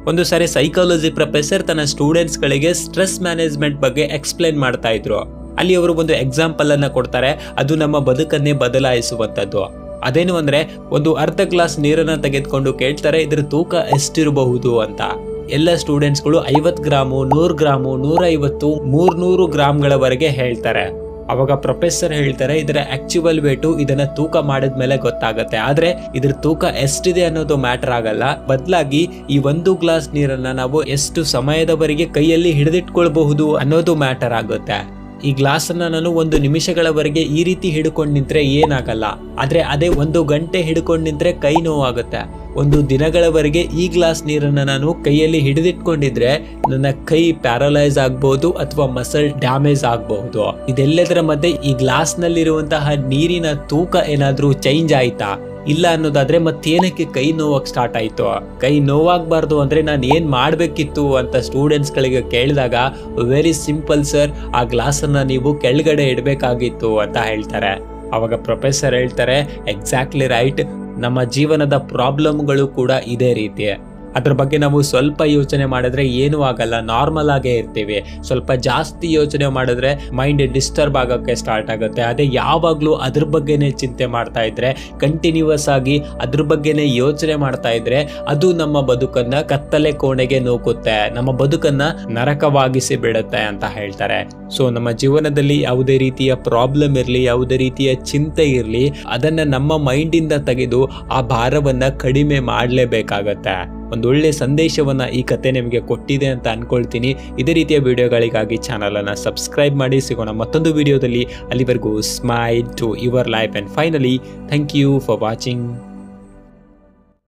ಒಂದು ಸಾರಿ psychology professor ತನ್ನ ಸ್ಟೂಡೆಂಟ್ಸ್ ಗಳಿಗೆ ಸ್ಟ್ರೆಸ್ ಮ್ಯಾನೇಜ್ಮೆಂಟ್ ಬಗ್ಗೆ ಎಕ್ಸ್ಪ್ಲೈನ್ ಮಾಡ್ತಾ ಇದ್ರು ಅಲ್ಲಿ ಅವರು ಒಂದು ಎಕ್ಸಾಂಪಲ್ ಅನ್ನ ಕೊಡ್ತಾರೆ ಅದು ನಮ್ಮ ಬದುಕನ್ನೇ ಬದಲಾಯಿಸುವಂತದ್ದು ಅದೇನು ಅಂದ್ರೆ ಒಂದು ಅರ್ಧ ಗ್ಲಾಸ್ ನೀರನ್ನ ತೆಗೆದುಕೊಂಡು ಕೇಳ್ತಾರೆ ಇದ್ರ ತೂಕ ಎಷ್ಟಿರಬಹುದು ಅಂತ ಎಲ್ಲ ಸ್ಟೂಡೆಂಟ್ಸ್ಗಳು ಐವತ್ ಗ್ರಾಮು ನೂರ್ ಗ್ರಾಮು ನೂರೈವತ್ತು ಮೂರ್ನೂರು ಗ್ರಾಮ್ಗಳವರೆಗೆ ಹೇಳ್ತಾರೆ ಅವಾಗ ಪ್ರೊಫೆಸರ್ ಹೇಳ್ತಾರೆ ಇದರ ಆಕ್ಚುವಲ್ ವೇಟು ಇದನ್ನ ತೂಕ ಮಾಡಿದ್ಮೇಲೆ ಗೊತ್ತಾಗತ್ತೆ ಆದ್ರೆ ಇದ್ರ ತೂಕ ಎಷ್ಟಿದೆ ಅನ್ನೋದು ಮ್ಯಾಟರ್ ಆಗಲ್ಲ ಬದಲಾಗಿ ಈ ಒಂದು ಗ್ಲಾಸ್ ನೀರನ್ನ ನಾವು ಎಷ್ಟು ಸಮಯದವರೆಗೆ ಕೈಯಲ್ಲಿ ಹಿಡಿದಿಟ್ಕೊಳ್ಬಹುದು ಅನ್ನೋದು ಮ್ಯಾಟರ್ ಆಗುತ್ತೆ ಈ ಗ್ಲಾಸ್ ಅನ್ನ ನಾನು ಒಂದು ನಿಮಿಷಗಳವರೆಗೆ ಈ ರೀತಿ ಹಿಡ್ಕೊಂಡು ನಿಂತ್ರೆ ಏನಾಗಲ್ಲ ಆದ್ರೆ ಅದೇ ಒಂದು ಗಂಟೆ ಹಿಡ್ಕೊಂಡು ನಿಂತ್ರೆ ಕೈ ನೋವಾಗುತ್ತೆ ಒಂದು ದಿನಗಳವರೆಗೆ ಈ ಗ್ಲಾಸ್ ನೀರನ್ನ ನಾನು ಕೈಯಲ್ಲಿ ಹಿಡಿದಿಟ್ಕೊಂಡಿದ್ರೆ ನನ್ನ ಕೈ ಪ್ಯಾರಲೈಸ್ ಆಗ್ಬಹುದು ಅಥವಾ ಮಸಲ್ ಡ್ಯಾಮೇಜ್ ಆಗಬಹುದು ಇದೆಲ್ಲದರ ಮಧ್ಯೆ ಈ ಗ್ಲಾಸ್ ನಲ್ಲಿರುವಂತಹ ನೀರಿನ ತೂಕ ಏನಾದ್ರೂ ಚೇಂಜ್ ಆಯ್ತಾ ಇಲ್ಲ ಅನ್ನೋದಾದ್ರೆ ಮತ್ತೇನಕ್ಕೆ ಕೈ ನೋವಕ್ ಸ್ಟಾರ್ಟ್ ಆಯ್ತು ಕೈ ನೋವಾಗಬಾರ್ದು ಅಂದ್ರೆ ನಾನು ಏನ್ ಮಾಡ್ಬೇಕಿತ್ತು ಅಂತ ಸ್ಟೂಡೆಂಟ್ಸ್ ಗಳಿಗೆ ಕೇಳಿದಾಗ ವೆರಿ ಸಿಂಪಲ್ ಸರ್ ಆ ಗ್ಲಾಸ್ ಅನ್ನ ನೀವು ಕೆಳಗಡೆ ಇಡಬೇಕಾಗಿತ್ತು ಅಂತ ಹೇಳ್ತಾರೆ ಅವಾಗ ಪ್ರೊಫೆಸರ್ ಹೇಳ್ತಾರೆ ಎಕ್ಸಾಕ್ಟ್ಲಿ ರೈಟ್ ನಮ್ಮ ಜೀವನದ ಪ್ರಾಬ್ಲಮ್ಗಳು ಕೂಡ ಇದೇ ರೀತಿ ಅದ್ರ ಬಗ್ಗೆ ನಾವು ಸ್ವಲ್ಪ ಯೋಚನೆ ಮಾಡಿದ್ರೆ ಏನೂ ಆಗಲ್ಲ ನಾರ್ಮಲ್ ಆಗೇ ಇರ್ತೀವಿ ಸ್ವಲ್ಪ ಜಾಸ್ತಿ ಯೋಚನೆ ಮಾಡಿದ್ರೆ ಮೈಂಡ್ ಡಿಸ್ಟರ್ಬ್ ಆಗೋಕ್ಕೆ ಸ್ಟಾರ್ಟ್ ಆಗುತ್ತೆ ಅದೇ ಯಾವಾಗಲೂ ಅದ್ರ ಬಗ್ಗೆನೇ ಚಿಂತೆ ಮಾಡ್ತಾ ಇದ್ರೆ ಕಂಟಿನ್ಯೂಸ್ ಆಗಿ ಅದ್ರ ಬಗ್ಗೆನೇ ಯೋಚನೆ ಮಾಡ್ತಾ ಇದ್ರೆ ಅದು ನಮ್ಮ ಬದುಕನ್ನ ಕತ್ತಲೆ ಕೋಣೆಗೆ ನೂಕುತ್ತೆ ನಮ್ಮ ಬದುಕನ್ನ ನರಕವಾಗಿಸಿ ಬಿಡುತ್ತೆ ಅಂತ ಹೇಳ್ತಾರೆ ಸೊ ನಮ್ಮ ಜೀವನದಲ್ಲಿ ಯಾವುದೇ ರೀತಿಯ ಪ್ರಾಬ್ಲಮ್ ಇರಲಿ ಯಾವುದೇ ರೀತಿಯ ಚಿಂತೆ ಇರಲಿ ಅದನ್ನ ನಮ್ಮ ಮೈಂಡಿಂದ ತೆಗೆದು ಆ ಭಾರವನ್ನ ಕಡಿಮೆ ಮಾಡಲೇಬೇಕಾಗತ್ತೆ ಒಂದೊಳ್ಳೆ ಸಂದೇಶವನ್ನ ಈ ಕತೆ ನಿಮಗೆ ಕೊಟ್ಟಿದೆ ಅಂತ ಅನ್ಕೊಳ್ತೀನಿ ಇದೇ ರೀತಿಯ ವಿಡಿಯೋಗಳಿಗಾಗಿ ಚಾನಲ್ ಅನ್ನ ಸಬ್ಸ್ಕ್ರೈಬ್ ಮಾಡಿ ಸಿಗೋಣ ಮತ್ತೊಂದು ವಿಡಿಯೋದಲ್ಲಿ ಅಲ್ಲಿವರೆಗೂ smile to your life and finally thank you for watching